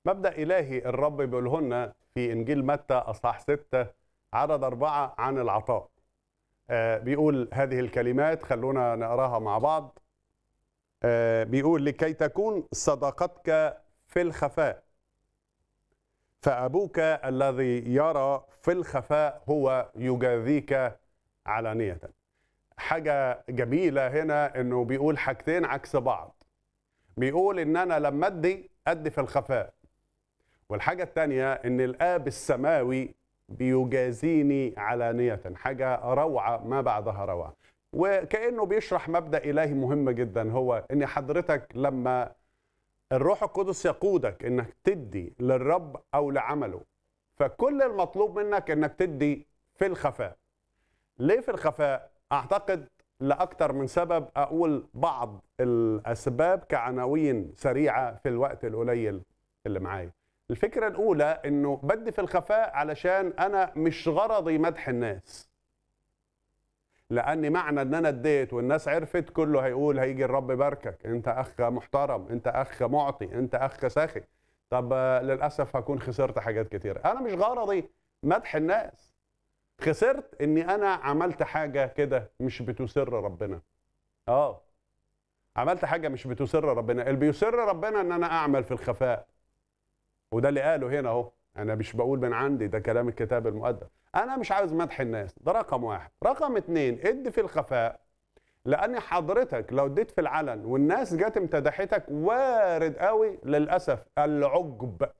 مبدأ إلهي الرب بيقوله لنا في إنجيل متى أصحاح 6 عدد أربعة عن العطاء آه، بيقول هذه الكلمات خلونا نقراها مع بعض آه، بيقول لكي تكون صداقتك في الخفاء فأبوك الذي يرى في الخفاء هو يجازيك علانية حاجة جميلة هنا انه بيقول حاجتين عكس بعض بيقول ان انا لما ادي ادي في الخفاء والحاجة التانية ان الاب السماوي بيجازيني علانية حاجة روعة ما بعدها روعة وكأنه بيشرح مبدأ إلهي مهم جدا هو ان حضرتك لما الروح القدس يقودك انك تدي للرب او لعمله فكل المطلوب منك انك تدي في الخفاء ليه في الخفاء اعتقد لاكثر من سبب اقول بعض الاسباب كعناوين سريعه في الوقت القليل اللي معايا الفكره الاولى انه بدي في الخفاء علشان انا مش غرضي مدح الناس لان معنى ان انا اديت والناس عرفت كله هيقول هيجي الرب يباركك انت اخ محترم انت اخ معطي انت اخ ساخي طب آه، للاسف هكون خسرت حاجات كتير انا مش غرضي مدح الناس خسرت اني انا عملت حاجه كده مش بتسر ربنا اه عملت حاجه مش بتسر ربنا اللي بيسر ربنا ان انا اعمل في الخفاء وده اللي قاله هنا اهو انا مش بقول من عندي ده كلام الكتاب المقدس انا مش عاوز مدح الناس ده رقم واحد رقم اتنين ادي في الخفاء لان حضرتك لو اديت في العلن والناس جت امتدحتك وارد قوي للاسف العجب